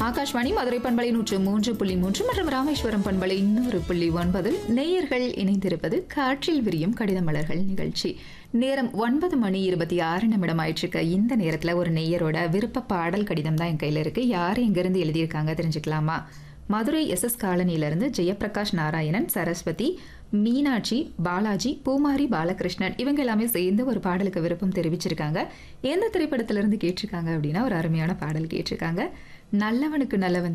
ஆகாஷ்வாணி மதுரை பண்பலை நூற்று மூன்று புள்ளி மூன்று மற்றும் ராமேஸ்வரம் பண்பலை இன்னொரு புள்ளி ஒன்பதில் நேயர்கள் இணைந்திருப்பது காற்றில் விரியும் கடித மலர்கள் நிகழ்ச்சி நேரம் ஒன்பது மணி இருபத்தி ஆறு நிமிடம் ஆயிட்டிருக்க இந்த நேரத்தில் ஒரு நேயரோட விருப்ப பாடல் கடிதம் தான் என் கையில் இருக்கு யார் எங்கேருந்து எழுதியிருக்காங்க தெரிஞ்சுக்கலாமா மதுரை எஸ் எஸ் காலனியிலிருந்து ஜெயபிரகாஷ் நாராயணன் சரஸ்வதி மீனாட்சி பாலாஜி பூமாரி பாலகிருஷ்ணன் இவங்க எல்லாமே சேர்ந்து ஒரு பாடலுக்கு விருப்பம் தெரிவிச்சிருக்காங்க எந்த திரைப்படத்திலிருந்து கேட்டிருக்காங்க அப்படின்னா ஒரு அருமையான பாடல் கேட்டிருக்காங்க நல்லவனுக்கு நல்லவன்